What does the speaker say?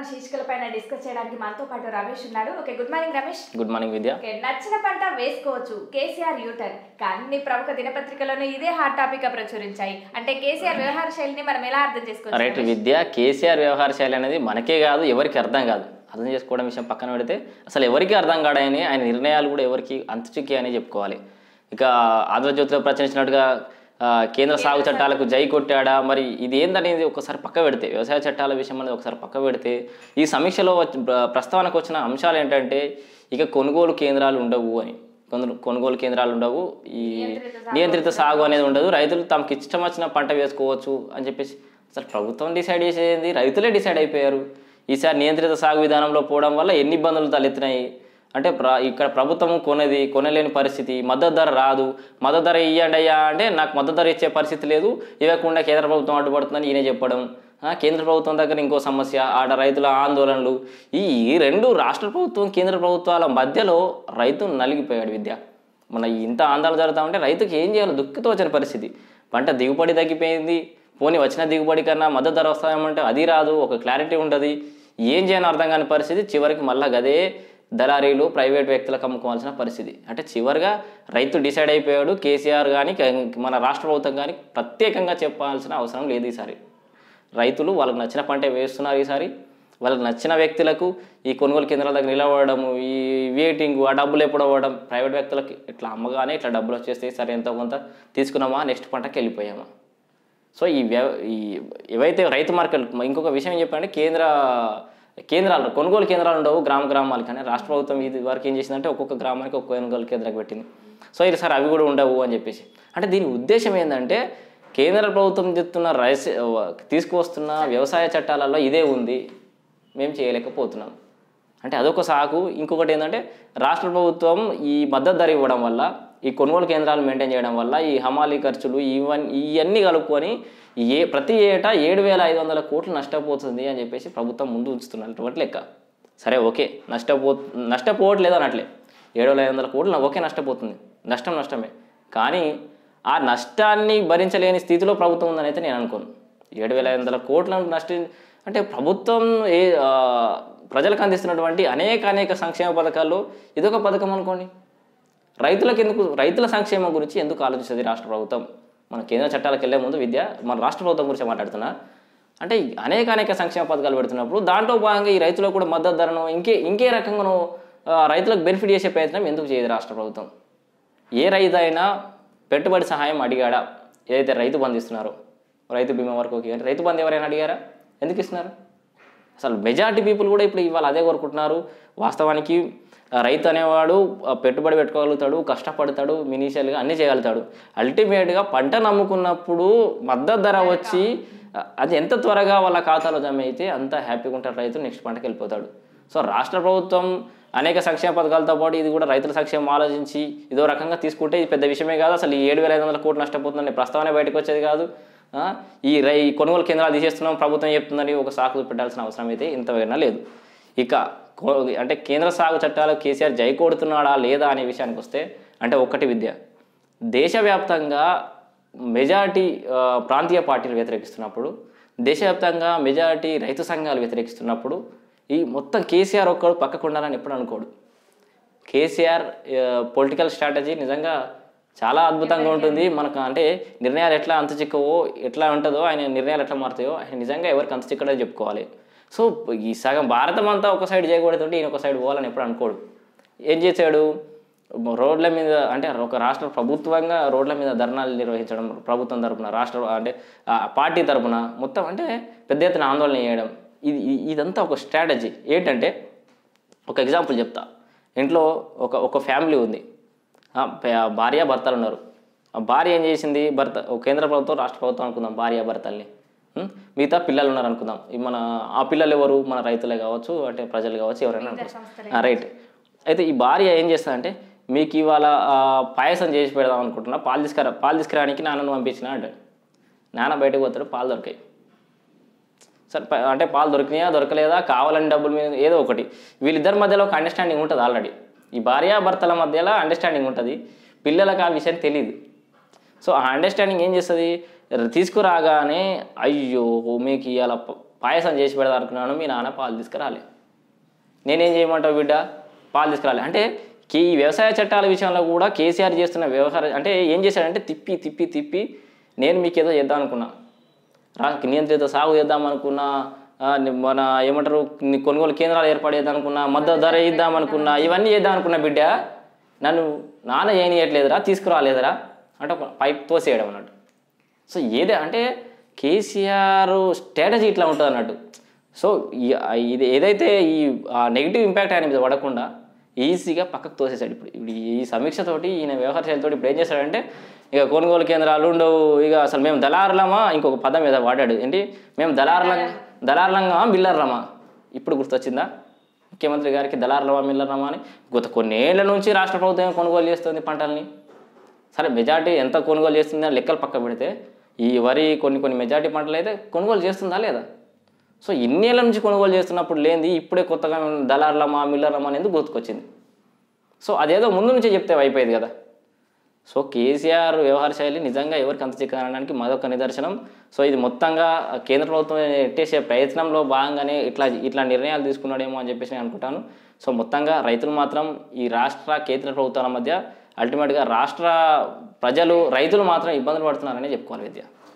శీర్షికల పైన డిస్కస్ చేయడానికి మనతో పాటు రమేష్ ఉన్నాడు okay good morning Ramesh good morning Vidya okay నచ్చిన పంట వేసుకోవచ్చు కేసీఆర్ యూటర్న్ అన్ని ప్రముఖ దినపత్రికలను ఇదే హాట్ టాపిక్ గా ప్రచురించాయి అంటే కేసీఆర్ వ్యవహార శైలిని మనం ఎలా అర్థం చేసుకోవచ్చు రైట్ రమేష్? విద్య కేసీఆర్ వ్యవహార శైలి అనేది మనకే కాదు ఎవరికి అర్థం కాదు అర్థం చేసుకోవడం విషయం పక్కన పెడితే అసలు ఎవరికి అర్థం కాడని ఆయన నిర్ణయాలు కూడా ఎవరికి అంతుచిక్కి అని చెప్పుకోవాలి ఇక ఆంధ్రజ్యోతిలో ప్రచురించినట్టుగా ఆ, కేంద్ర సాగు చట్టాలకు జై కొట్టాడా మరి ఇది ఏందనేది ఒకసారి పక్క పెడితే వ్యవసాయ చట్టాల విషయం అనేది ఒకసారి పక్క పెడితే ఈ సమీక్షలో వచ్చి- ప్ర- ప్రస్తావనకు వచ్చిన అంశాలు ఏంటంటే ఇక కొనుగోలు కేంద్రాలు ఉండవు అని కొందరు కొనుగోలు కేంద్రాలు ఉండవు ఈ నియంత్రిత సాగు అనేది ఉండదు రైతులు తమకి ఇష్టం వచ్చిన పంట వేసుకోవచ్చు అని చెప్పేసి అసలు ప్రభుత్వం డిసైడ్ చేసేది రైతులే డిసైడ్ అయిపోయారు ఈసారి నియంత్రిత సాగు విధానంలో పోవడం వల్ల ఎన్ని ఇబ్బందులు తలెత్తినాయి అంటే ప్ర ఇక్కడ ప్రభుత్వం కొనేది కొనలేని పరిస్థితి మద్దతు ధర రాదు మద్దతు ధర ఇవ్వండి అయ్యా అంటే నాకు మద్దతు ధర ఇచ్చే పరిస్థితి లేదు ఇవ్వకుండా కేంద్ర ప్రభుత్వం అడ్డుపడుతుందని ఈయన చెప్పడం ఆ, కేంద్ర ప్రభుత్వం దగ్గర ఇంకో సమస్య ఆడ రైతుల ఆందోళనలు ఈ ఈ రెండు రాష్ట్ర ప్రభుత్వం కేంద్ర ప్రభుత్వాల మధ్యలో రైతు నలిగిపోయాడు విద్య మన ఇంత ఆందోళన జరుగుతా ఉంటే రైతుకి ఏం చేయాలో దుఃఖితోచని పరిస్థితి పంట దిగుబడి తగ్గిపోయింది పోనీ వచ్చిన దిగుబడి కన్నా మద్దతు ధర వస్తాయేమంటే అది రాదు ఒక క్లారిటీ ఉంటుంది ఏం చేయని అర్థం కాని పరిస్థితి చివరికి మళ్ళీ గదే దళారీలు ప్రైవేట్ వ్యక్తులకు అమ్ముకోవాల్సిన పరిస్థితి అంటే చివరిగా రైతు డిసైడ్ అయిపోయాడు కేసీఆర్ కానీ మన రాష్ట్ర ప్రభుత్వం కానీ ప్రత్యేకంగా చెప్పాల్సిన అవసరం లేదు ఈసారి రైతులు వాళ్ళకి నచ్చిన పంటే వేస్తున్నారు ఈసారి వాళ్ళకి నచ్చిన వ్యక్తులకు ఈ కొనుగోలు కేంద్రాల దగ్గర నిలబడము ఈ వెయిటింగ్ ఆ డబ్బులు ఎప్పుడు అవ్వడం ప్రైవేట్ వ్యక్తులకి ఇట్లా అమ్మగానే ఇట్లా డబ్బులు వచ్చేస్తాయి సరే ఎంతో కొంత తీసుకున్నామా నెక్స్ట్ పంటకి వెళ్ళిపోయామా సో ఈ వ్యవ ఈ ఏవైతే రైతు మార్కెట్ ఇంకొక విషయం ఏం చెప్పండి కేంద్ర కేంద్రాలు కొనుగోలు కేంద్రాలు ఉండవు గ్రామ గ్రామాలు కానీ రాష్ట్ర ప్రభుత్వం ఇది వరకు ఏం చేసిందంటే ఒక్కొక్క గ్రామానికి ఒక్కొక్క కొనుగోలు కేంద్రం పెట్టింది సో ఇది సార్ అవి కూడా ఉండవు అని చెప్పేసి అంటే దీని ఉద్దేశం ఏంటంటే కేంద్ర ప్రభుత్వం చెప్తున్న రైస్ తీసుకువస్తున్న వ్యవసాయ చట్టాలలో ఇదే ఉంది మేము చేయలేకపోతున్నాం అంటే అదొక సాకు ఇంకొకటి ఏంటంటే రాష్ట్ర ప్రభుత్వం ఈ మద్దతు ధర ఇవ్వడం వల్ల ఈ కొనుగోలు కేంద్రాలు మెయింటైన్ చేయడం వల్ల ఈ హమాలీ ఖర్చులు ఇవన్నీ ఇవన్నీ కలుపుకొని ఏ ప్రతి ఏటా ఏడు వేల ఐదు వందల కోట్లు నష్టపోతుంది అని చెప్పేసి ప్రభుత్వం ముందు ఉంచుతున్నటువంటి లెక్క సరే ఓకే నష్టపో నష్టపోవట్లేదు అనట్లే ఏడు వేల ఐదు వందల కోట్లు ఓకే నష్టపోతుంది నష్టం నష్టమే కానీ ఆ నష్టాన్ని భరించలేని స్థితిలో ప్రభుత్వం ఉందని అయితే నేను అనుకోను ఏడు వేల ఐదు వందల కోట్లను నష్టం అంటే ప్రభుత్వం ఏ ఆ, ప్రజలకు అందిస్తున్నటువంటి అనేక అనేక సంక్షేమ పథకాల్లో ఇదొక పథకం అనుకోండి రైతులకు ఎందుకు రైతుల సంక్షేమం గురించి ఎందుకు ఆలోచిస్తుంది రాష్ట్ర ప్రభుత్వం మన కేంద్ర చట్టాలకు వెళ్ళే ముందు విద్య మన రాష్ట్ర ప్రభుత్వం గురించి మాట్లాడుతున్నా అంటే ఈ అనేక అనేక సంక్షేమ పథకాలు పెడుతున్నప్పుడు దాంట్లో భాగంగా ఈ రైతులకు కూడా మద్దతు ధరను ఇంకే ఇంకే రకంగానో ఆ, రైతులకు బెనిఫిట్ చేసే ప్రయత్నం ఎందుకు చేయదు రాష్ట్ర ప్రభుత్వం ఏ రైతు అయినా పెట్టుబడి సహాయం అడిగాడా ఏదైతే రైతు బంధు ఇస్తున్నారో రైతు బీమా వరకు ఓకే కానీ రైతు బంధు ఎవరైనా అడిగారా ఎందుకు ఇస్తున్నారు అసలు మెజారిటీ పీపుల్ కూడా ఇప్పుడు ఇవాళ అదే కోరుకుంటున్నారు వాస్తవానికి ఆ రైతు అనేవాడు ఆ పెట్టుబడి పెట్టుకోగలుగుతాడు కష్టపడతాడు మినిషియల్గా అన్నీ చేయగలుగుతాడు అల్టిమేట్గా పంట నమ్ముకున్నప్పుడు మద్దతు ధర వచ్చి ఆ, అది ఎంత త్వరగా వాళ్ళ ఖాతాలో జమ అయితే అంత హ్యాపీగా ఉంటాడు రైతు నెక్స్ట్ పంటకి వెళ్ళిపోతాడు సో రాష్ట్ర ప్రభుత్వం అనేక సంక్షేమ పథకాలతో పాటు ఇది కూడా రైతుల సంక్షేమం ఆలోచించి ఇదో రకంగా తీసుకుంటే ఇది పెద్ద విషయమే కాదు అసలు ఈ ఏడు వేల ఐదు వందల కోట్లు నష్టపోతుందనే ప్రస్తావన బయటకు వచ్చేది కాదు ఆ, ఈ రై ఈ కొనుగోలు కేంద్రాలు తీసేస్తున్నాం ప్రభుత్వం చెప్తుందని ఒక సాకు పెట్టాల్సిన అవసరం అయితే ఇంతవైనా లేదు ఇక కో- అంటే కేంద్ర సాగు చట్టాలు కేసీఆర్ జై కొడుతున్నాడా లేదా అనే విషయానికి వస్తే అంటే ఒక్కటి విద్య దేశవ్యాప్తంగా మెజారిటీ ఆ, ప్రాంతీయ పార్టీలు వ్యతిరేకిస్తున్నప్పుడు దేశవ్యాప్తంగా మెజారిటీ రైతు సంఘాలు వ్యతిరేకిస్తున్నప్పుడు ఈ మొత్తం కేసీఆర్ ఒక్కడు పక్కకు ఉండాలని ఎప్పుడు అనుకోడు కేసీఆర్ పొలిటికల్ స్ట్రాటజీ నిజంగా చాలా అద్భుతంగా ఉంటుంది మనకు అంటే నిర్ణయాలు ఎట్లా అంత చిక్కవో ఎట్లా ఉంటుందో ఆయన నిర్ణయాలు ఎట్లా మారుతాయో ఆయన నిజంగా ఎవరికి అంత చిక్కడో చెప్పుకోవాలి సో ఈ సగం భారతం అంతా ఒక సైడ్ చేయకూడదంటే ఈయన ఒక సైడ్ పోవాలని ఎప్పుడు అనుకోడు ఏం చేశాడు రోడ్ల మీద అంటే ఒక రాష్ట్ర ప్రభుత్వంగా రోడ్ల మీద ధర్నాలు నిర్వహించడం ప్రభుత్వం తరపున రాష్ట్ర అంటే ఆ పార్టీ తరపున మొత్తం అంటే పెద్ద ఎత్తున ఆందోళన చేయడం ఇది ఇ- ఇదంతా ఒక స్ట్రాటజీ ఏంటంటే ఒక ఎగ్జాంపుల్ చెప్తా ఇంట్లో ఒక ఒక ఫ్యామిలీ ఉంది ఆ, ప- భార్య భర్తలు ఉన్నారు ఆ భార్య ఏం చేసింది భర్త ఓ కేంద్ర ప్రభుత్వం రాష్ట్ర ప్రభుత్వం అనుకుందాం భార్య భర్తల్ని ఉం? మిగతా పిల్లలు ఉన్నారు అనుకుందాం ఈ మన ఆ పిల్లలు ఎవరు మన రైతులే కావచ్చు అంటే ప్రజలు కావచ్చు ఎవరైనా అనుకోవచ్చు. ఆ, రైట్ అయితే ఈ భార్య ఏం చేస్తుందంటే మీకు ఇవాళ ఆ, పాయసం చేసి పెడదాం అనుకుంటున్నా పాలు తీసుకురా పాలు తీసుకురానికి నాన్నను పంపించిన అంటాడు నాన్న బయటకు పోతాడు పాలు దొరికాయి సరే ప- అంటే పాలు దొరికినాయా దొరకలేదా కావాలని డబ్బుల మీద ఏదో ఒకటి వీళ్ళిద్దరి మధ్యలో ఒక అండర్స్టాండింగ్ ఉంటుంది ఆల్రెడీ ఈ భార్యాభర్తల మధ్యలో అండర్స్టాండింగ్ ఉంటుంది పిల్లలకు ఆ విషయం తెలియదు సో ఆ అండర్స్టాండింగ్ ఏం చేస్తుంది తీసుకురాగానే అయ్యో మీకు ఇవాళ ప- పాయసం చేసి పెడదాం అనుకున్నాను మీ నాన్న పాలు తీసుకురాలి నేనేం చేయమంటావు బిడ్డ పాలు తీసుకురాలి అంటే కే- ఈ వ్యవసాయ చట్టాల విషయంలో కూడా కేసీఆర్ చేస్తున్న వ్యవహారం అంటే ఏం చేశాడంటే తిప్పి తిప్పి తిప్పి నేను మీకు ఏదో చేద్దాం అనుకున్నా రా నియంత్రిత సాగు చేద్దాం అనుకున్నా ఆ, ని- మన ఏమంటారు ని- కొనుగోలు కేంద్రాలు ఏర్పాటు చేద్దాం అనుకున్నా మద్దతు ధర ఇద్దాం అనుకున్నా ఇవన్నీ చేద్దాం అనుకున్నా బిడ్డ నన్ను నాన్న చేయనియట్లేదురా తీసుకురాలేదురా అంటే ఒక పైప్ తోసేయడం అన్నట్టు సో ఏదే అంటే కేసీఆర్ స్ట్రాటజీ ఇట్లా ఉంటుంది అన్నట్టు సో ఈ- ఇది ఏదైతే ఈ నెగిటివ్ ఇంపాక్ట్ ఆయన మీద పడకుండా ఈజీగా పక్కకు తోసేసాడు ఇప్పుడు ఇప్పుడు ఈ సమీక్షతోటి ఈయన వ్యవహారశైలితోటి ఇప్పుడు ఏం చేశాడంటే ఇక కొనుగోలు కేంద్రాలు ఉండవు ఇక అసలు మేము దళారులమా ఇంకొక పదం మీద వాడాడు ఏంటి మేము దళారులం దళారులంగా మిల్లర్లమా ఇప్పుడు గుర్తొచ్చిందా ముఖ్యమంత్రి గారికి దళారులమా మిల్లర్లమా అని గత కొన్నేళ్ల నుంచి రాష్ట్ర ప్రభుత్వం కొనుగోలు చేస్తుంది పంటల్ని సరే మెజార్టీ ఎంత కొనుగోలు చేస్తుంది అని లెక్కలు పక్క పెడితే ఈ వరి కొన్ని కొన్ని మెజార్టీ పంటలు అయితే కొనుగోలు చేస్తుందా లేదా సో ఇన్నేళ్ళ నుంచి కొనుగోలు చేస్తున్నప్పుడు లేనిది ఇప్పుడే కొత్తగా మేము దళారులమా మిల్లర్లమా అనేది గుర్తుకొచ్చింది సో అదేదో ముందు నుంచే చెప్తే అయిపోయేది కదా సో కేసీఆర్ వ్యవహార శైలి నిజంగా ఎవరికి అంత చిక్కనడానికి మరొక నిదర్శనం సో ఇది మొత్తంగా కేంద్ర ప్రభుత్వం ఎట్టేసే ప్రయత్నంలో భాగంగానే ఇట్లా ఇట్లా నిర్ణయాలు తీసుకున్నాడేమో అని చెప్పేసి నేను అనుకుంటాను సో మొత్తంగా రైతులు మాత్రం ఈ రాష్ట్ర కేంద్ర ప్రభుత్వాల మధ్య అల్టిమేట్గా రాష్ట్ర ప్రజలు రైతులు మాత్రం ఇబ్బందులు పడుతున్నారని చెప్పుకోవాలి విద్య